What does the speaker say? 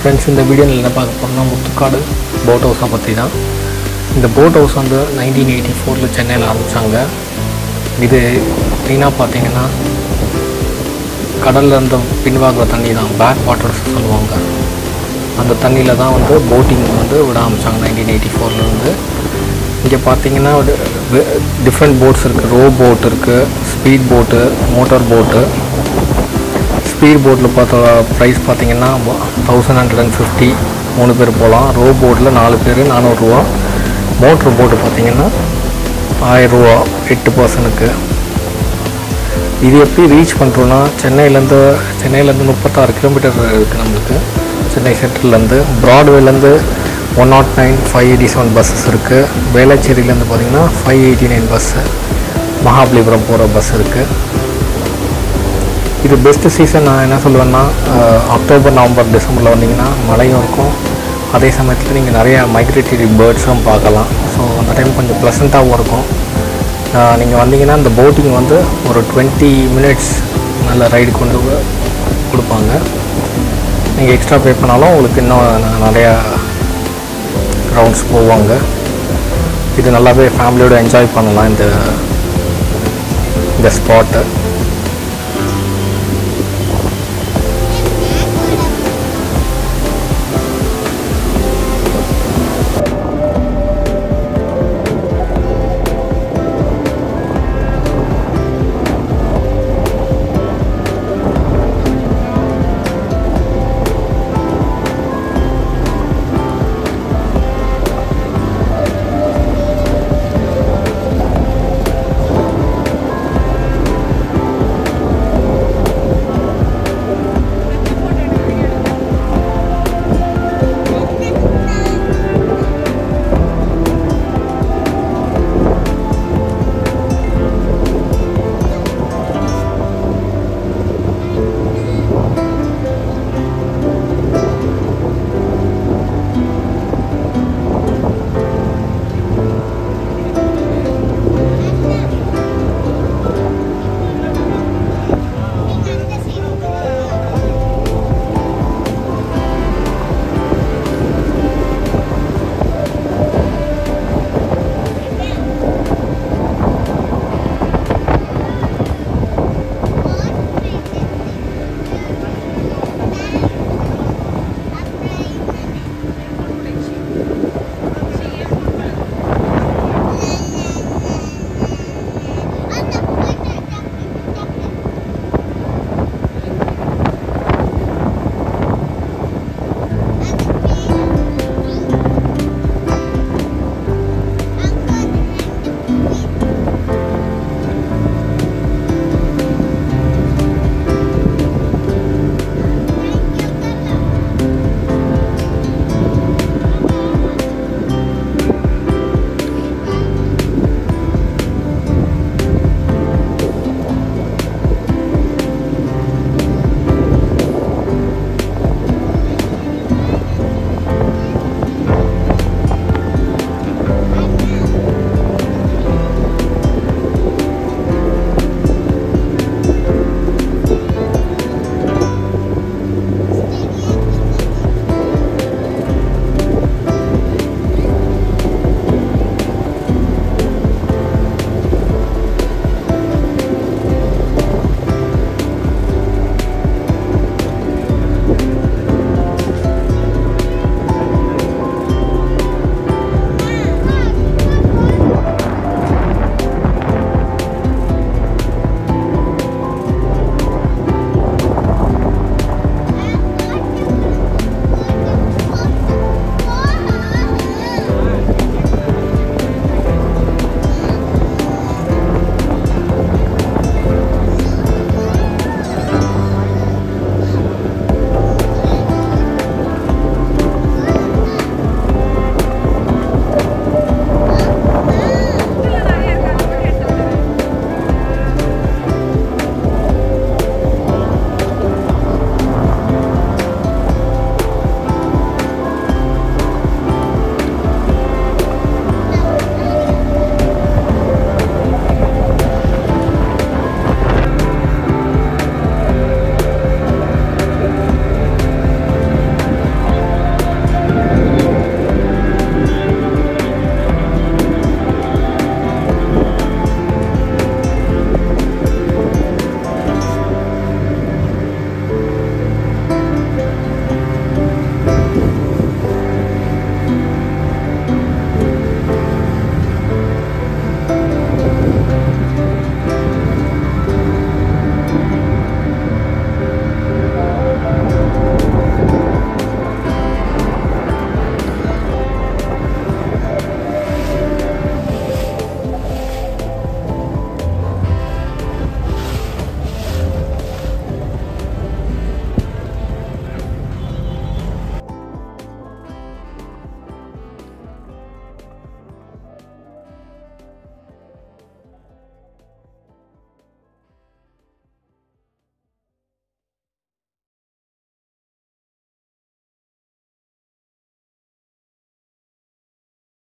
friends இந்த வீடியோவில் என்ன பார்க்க போகிறோம்னா முத்துக்காடு போட் ஹவுஸை பற்றி தான் இந்த போட் ஹவுஸ் வந்து நைன்டீன் எயிட்டி ஃபோரில் சென்னையில் ஆரம்பித்தாங்க இது மெயினாக பார்த்தீங்கன்னா கடல்ல இருந்து பின்வாங்குற தண்ணி தான் பேக் வாட்டர்ஸ் சொல்லுவாங்க அந்த தண்ணியில் தான் வந்து போட்டிங் வந்து விட ஆரம்பித்தாங்க நைன்டீன் எயிட்டி ஃபோர்லேருந்து இங்கே பார்த்தீங்கன்னா டிஃப்ரெண்ட் போட்ஸ் இருக்குது ரோ போட் இருக்குது speed boat motor boat speed போட்டில் பார்த்த ப்ரைஸ் பார்த்தீங்கன்னா தௌசண்ட் ஹண்ட்ரட் அண்ட் ஃபிஃப்டி மூணு பேர் போகலாம் ரோ போட்டில் நாலு பேர் நானூறுரூவா மோட்ரு போட்டு பார்த்தீங்கன்னா ஆயிரரூவா எட்டு பர்சனுக்கு இது எப்படி ரீச் பண்ணுறோன்னா சென்னையிலேருந்து சென்னையிலேருந்து முப்பத்தாறு கிலோமீட்டர் இருக்குது நம்மளுக்கு சென்னை சென்ட்ரல்லேருந்து ப்ராட்வேலேருந்து one nought nine five eighty seven buses இருக்குது வேளச்சேரியிலேருந்து பார்த்தீங்கன்னா five eighty nine bus Mahabalipuram போகிற பஸ் இருக்குது இது பெஸ்ட்டு சீசன் நான் என்ன சொல்லுவேன்னா அஹ், அக்டோபர் நவம்பர் டிசம்பரில் வந்தீங்கன்னா மழையும் இருக்கும் அதே சமயத்தில் நீங்கள் நிறைய மைக்ரேட்டரி பேர்ட்ஸும் பார்க்கலாம் ஸோ அந்த டைம் கொஞ்சம் ப்ளசண்ட்டாகவும் இருக்கும் நீங்கள் வந்தீங்கன்னா இந்த போட்டிங் வந்து ஒரு டுவெண்ட்டி மினிட்ஸ் நல்ல ரைடு கொண்டு வ- கொடுப்பாங்க நீங்கள் எக்ஸ்ட்ரா பே பண்ணாலும் உங்களுக்கு இன்னும் ந- நிறையா ரவுண்ட்ஸ் போவாங்க இது நல்லாவே ஃபேமிலியோட என்ஜாய் பண்ணலாம் இந்த இந்த ஸ்பாட்டை